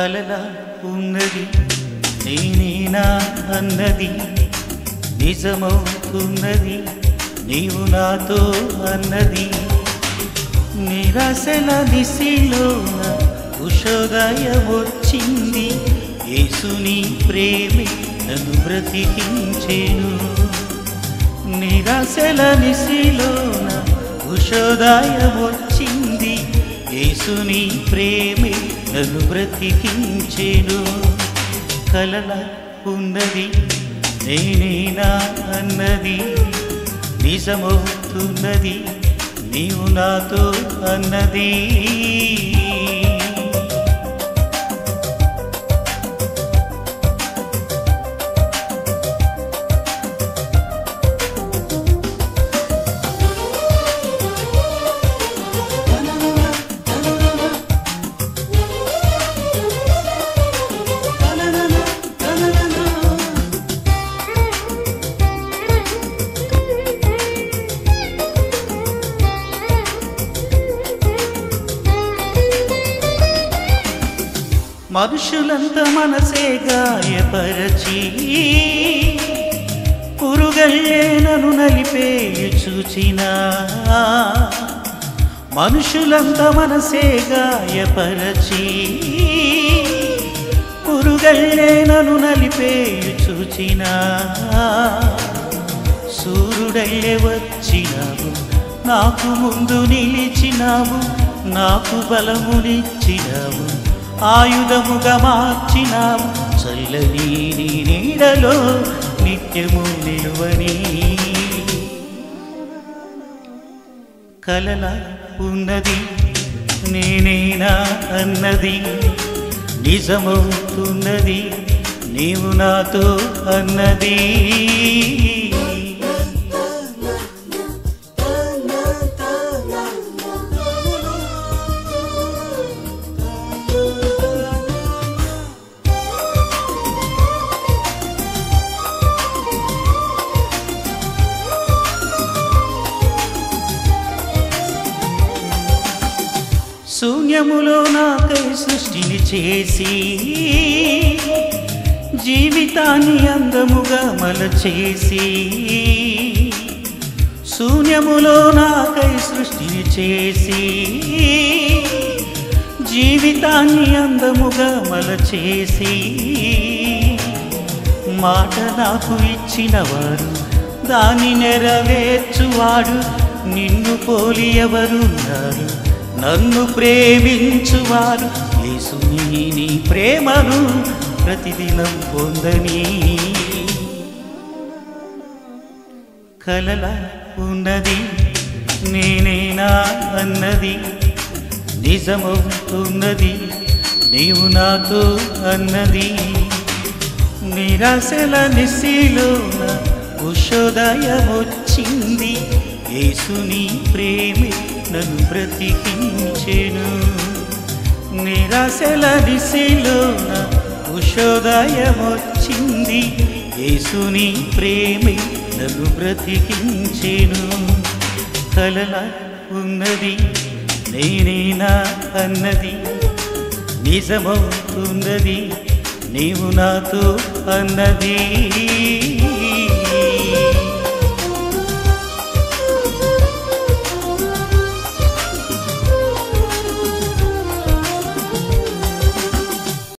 కలలా ఉన్నది నేనేనా అన్నది నిజమవుతున్నది నీవు నాతో అన్నది నిరాశల దిశలోన ఉషోదయ వచ్చింది యేసుని ప్రేమే నన్ను బ్రతికించేను నిరాశల నిశిలోన ఉషోదయ వచ్చింది యేసుని ప్రేమే నన్ను బ్రతికించేను కలల ఉన్నది నేనేనా అన్నది నిజమవుతున్నది నీవు నాతో అన్నది మనుషులంత మనసే గాయపరచి పురుగల్లే నన్ను నలిపేయు చూచినా మనుషులంత మనసే గాయపరచి పురుగల్లే నన్ను నలిపేయు చూచినా సూర్యుడల్లే వచ్చినావు నాకు ముందు నిలిచినావు నాకు బలమునిచ్చినావు ఆయుధముగా మార్చినావు చల్లని నీ నీడలో నిత్యము నిలువని కలల ఉన్నది నేనేనా అన్నది నిజమవుతున్నది నీవు నాతో అన్నది శూన్యములో నాకై సృష్టిని చేసి జీవితాన్ని అందముగా మలచేసి శూన్యములో నాకై సృష్టిని చేసి జీవితాన్ని అందముగా మలచేసి మాట నాకు ఇచ్చినవాడు దాని నెరవేర్చువాడు నిన్ను పోలి ఎవరున్నారు నన్ను ప్రేమించువారు యేసుని నీ ప్రేమను ప్రతిదినం పొందని కలల ఉన్నది నేనేనా అన్నది నిజమవుతున్నది నీవు నాతో అన్నది నిరాశల నిశిలోన ఉషోదయమొచ్చింది యేసుని ప్రేమే నన్ను బ్రతికించెను నిరాశల దిశలోన ఉషోదయమొచ్చింది యేసుని ప్రేమే నన్ను బ్రతికించెను కలల ఉన్నది నేనేనా అన్నది నిజమవుతున్నది నీవు నాతో అన్నది